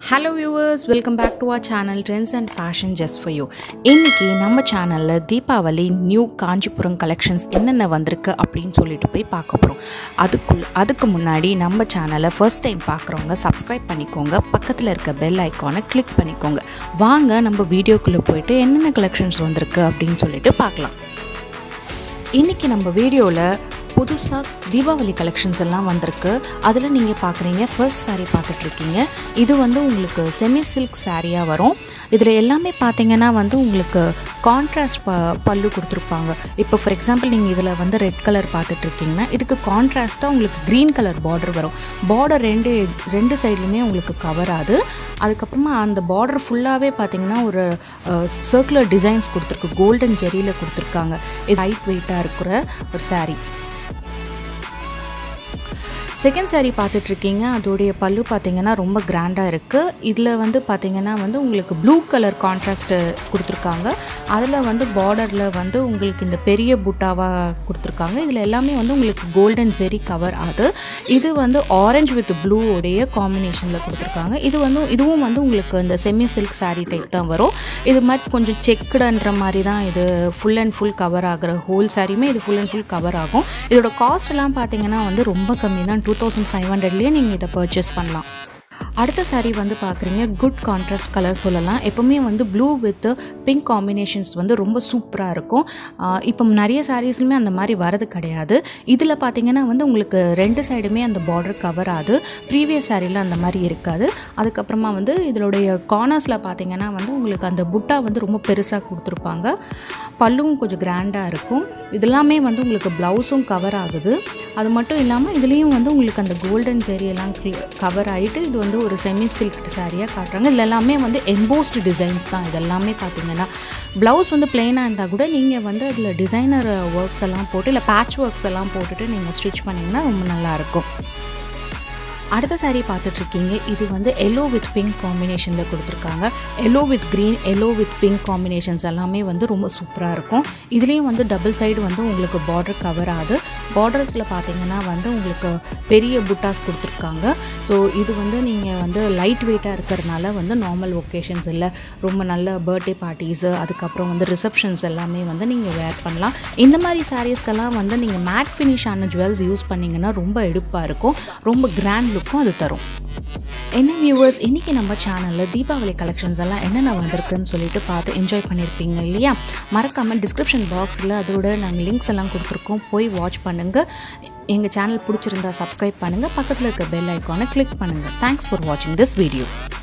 hello viewers welcome back to our channel trends and fashion just for you இன்றைக்கி நம்ம சேனலில் Deepavali new Kanchipuram collections என்னென்ன வந்திருக்கு அப்படின்னு சொல்லிட்டு போய் பார்க்க போகிறோம் அதுக்குள் அதுக்கு முன்னாடி நம்ம சேனலை ஃபர்ஸ்ட் டைம் பார்க்குறவங்க சப்ஸ்கிரைப் பண்ணிக்கோங்க பக்கத்தில் இருக்க பெல் ஐக்கானை கிளிக் பண்ணிக்கோங்க வாங்க நம்ம வீடியோக்குள்ளே போயிட்டு என்னென்ன கலெக்ஷன்ஸ் வந்திருக்கு அப்படின்னு சொல்லிட்டு பார்க்கலாம் இன்றைக்கி நம்ம வீடியோவில் புதுசாக தீபாவளி கலெக்ஷன்ஸ் எல்லாம் வந்திருக்கு அதில் நீங்கள் பார்க்குறீங்க ஃபர்ஸ்ட் saree பார்த்துட்ருக்கீங்க இது வந்து உங்களுக்கு செமி சில்க் சாரியாக வரும் இதில் எல்லாமே பார்த்தீங்கன்னா வந்து உங்களுக்கு கான்ட்ராஸ்ட் ப பல்லு கொடுத்துருப்பாங்க இப்போ ஃபார் எக்ஸாம்பிள் நீங்கள் இதில் வந்து ரெட் கலர் பார்த்துட்ருக்கீங்கன்னா இதுக்கு கான்ட்ராஸ்ட்டாக உங்களுக்கு க்ரீன் கலர் பார்டர் வரும் பார்டர் ரெண்டு ரெண்டு சைட்லையுமே உங்களுக்கு கவர் ஆகுது அதுக்கப்புறமா அந்த பார்டர் ஃபுல்லாகவே பார்த்தீங்கன்னா ஒரு சர்க்குலர் டிசைன்ஸ் கொடுத்துருக்கு கோல்டன் ஜெரியில் கொடுத்துருக்காங்க இது லைட் வெயிட்டாக இருக்கிற ஒரு saree செகண்ட் saree பார்த்துட்ருக்கீங்க அதோடைய பல்லு பார்த்தீங்கன்னா ரொம்ப கிராண்டாக இருக்குது இதில் வந்து பார்த்தீங்கன்னா வந்து உங்களுக்கு ப்ளூ கலர் கான்ட்ராஸ்ட்டு கொடுத்துருக்காங்க அதில் வந்து பார்டரில் வந்து உங்களுக்கு இந்த பெரிய புட்டாவாக கொடுத்துருக்காங்க இதில் எல்லாமே வந்து உங்களுக்கு கோல்டன் ஜெரி கவர் ஆகுது இது வந்து ஆரஞ்சு வித் ப்ளூ உடைய காம்பினேஷனில் கொடுத்துருக்காங்க இது வந்து இதுவும் வந்து உங்களுக்கு இந்த செமி சில்க் saree டைப் தான் வரும் இது மாதிரி கொஞ்சம் செக்குடுன்ற மாதிரி தான் இது ஃபுல் அண்ட் ஃபுல் கவர் ஆகிற ஹோல் சாரியுமே இது ஃபுல் அண்ட் ஃபுல் கவர் ஆகும் இதோட காஸ்ட் எல்லாம் பார்த்தீங்கன்னா வந்து ரொம்ப கம்மி தான் டூ தௌசண்ட் ஃபைவ் ஹண்ட்ரட்லேயே நீங்கள் இதை பர்ச்சேஸ் பண்ணலாம் அடுத்த saree வந்து பார்க்குறீங்க குட் கான்ட்ராஸ்ட் கலர் சொல்லலாம் எப்போவுமே வந்து ப்ளூ வித் பிங்க் காம்பினேஷன்ஸ் வந்து ரொம்ப சூப்பராக இருக்கும் ஆஹ் இப்போ நிறைய சாரீஸ்லுமே அந்த மாதிரி வரது கிடையாது இதில் பார்த்தீங்கன்னா வந்து உங்களுக்கு ரெண்டு சைடுமே அந்த பார்டர் கவர் ஆகுது ப்ரீவியஸ் சாரியில் அந்த மாதிரி இருக்காது அதுக்கப்புறமா வந்து இதனுடைய கார்னர்ஸில் பார்த்தீங்கன்னா வந்து உங்களுக்கு அந்த புட்டா வந்து ரொம்ப பெருசாக கொடுத்துருப்பாங்க பல்லுவும் கொஞ்சம் கிராண்டாக இருக்கும் இதெல்லாமே வந்து உங்களுக்கு ப்ளவுஸும் கவர் ஆகுது அது மட்டும் இல்லாமல் இதுலேயும் வந்து உங்களுக்கு அந்த கோல்டன் எல்லாம் கவர் ஆகிட்டு இது வந்து ஒரு செமி சில்க் சாரியாக காட்டுறாங்க இதில் எல்லாமே வந்து எம்போஸ்டு டிசைன்ஸ் தான் இதெல்லாமே பார்த்தீங்கன்னா ப்ளவுஸ் வந்து பிளெயினாக இருந்தால் கூட நீங்கள் வந்து அதில் டிசைனர் ஒர்க்ஸ் எல்லாம் போட்டு இல்லை பேட்ச் ஒர்க்ஸ் எல்லாம் போட்டுட்டு நீங்கள் ஸ்டிச் பண்ணிங்கன்னா ரொம்ப நல்லாயிருக்கும் அடுத்த saree பார்த்துட்ருக்கீங்க இது வந்து எல்லோ வித் பிங்க் காம்பினேஷனில் கொடுத்துருக்காங்க yellow with green yellow with pink combinations எல்லாமே வந்து ரொம்ப சூப்பராக இருக்கும் இதுலேயும் வந்து டபுள் சைடு வந்து உங்களுக்கு பார்டர் கவர் ஆகுது பார்டர்ஸில் பார்த்தீங்கன்னா வந்து உங்களுக்கு பெரிய புட்டாஸ் கொடுத்துருக்காங்க ஸோ இது வந்து நீங்கள் வந்து லைட் வெயிட்டாக இருக்கிறதுனால வந்து நார்மல் ஒகேஷன்ஸ் இல்லை ரொம்ப நல்ல பர்த்டே பார்ட்டிஸு அதுக்கப்புறம் வந்து ரிசப்ஷன்ஸ் எல்லாமே வந்து நீங்கள் வேர் பண்ணலாம் இந்த மாதிரி சாரீஸ்க்கெல்லாம் வந்து நீங்கள் மேட் ஃபினிஷ் ஆன ஜுவல்ஸ் யூஸ் பண்ணிங்கன்னா ரொம்ப எடுப்பாக இருக்கும் ரொம்ப கிராண்ட் லுக்கும் அது தரும் என்ன வியூவர்ஸ் இன்றைக்கி நம்ம சேனலில் தீபாவளி கலெக்ஷன்ஸ் எல்லாம் என்னென்ன வந்திருக்குன்னு சொல்லிட்டு பார்த்து என்ஜாய் பண்ணியிருப்பீங்க இல்லையா மறக்காமல் டிஸ்கிரிப்ஷன் பாக்ஸில் அதோட நாங்கள் லிங்க்ஸ் எல்லாம் கொடுத்துருக்கோம் போய் வாட்ச் பண்ணுங்கள் எங்கள் சேனல் பிடிச்சிருந்தா சப்ஸ்கிரைப் பண்ணுங்கள் பக்கத்தில் இருக்க பெல் ஐக்கானை கிளிக் பண்ணுங்கள் தேங்க்ஸ் ஃபார் வாட்சிங் திஸ் வீடியோ